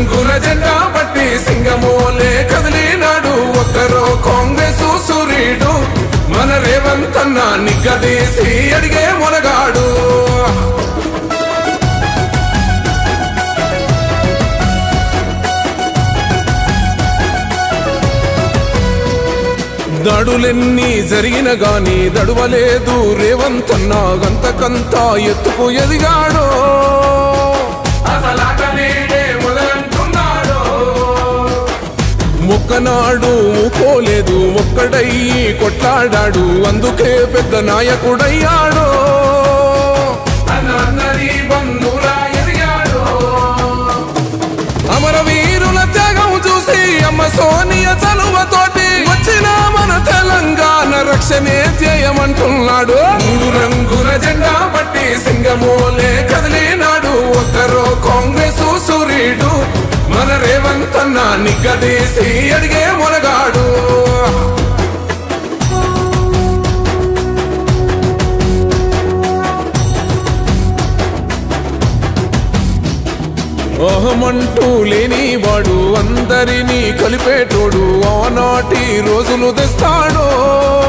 రంగుల జెండా పట్టి సింగమోలే కదిలినాడు ఒక్కరో కాంగ్రెస్ సూర్యుడు మన రేవంత్ అన్న నిగ్గదీసి అడిగే మొనగాడు దడులెన్ని జరిగిన గాని దడువలేదు రేవంత్ అన్న గంతకంతా ఎత్తుకు ఎదిగాడో అసలాట నేడే మొదలంటున్నాడో ఒక్కనాడు ఊకోలేదు ఒక్కడయ్యి కొట్లాడాడు అందుకే పెద్ద నాయకుడయ్యాడో అన్న అన్నది బంధురా ఎదిగాడో అమరవీరుల త్యాగం చూసి అమ్మ సోనియ చలువతోటి వచ్చిన మన తెలంగాణ రక్షణే చేయమంటున్నాడు మూడు రంగుల జెండా పట్టి సింగమోలే కదిలినాడు ఒక్కరో కాంగ్రెస్ సూర్యుడు మన రేవంత్ అన్న నిగ్గదీసి అడిగే మొనగాడు అహమంటూ లేనివాడు అందరినీ కలిపేటోడు ఆనాటి రోజులు తెస్తాడో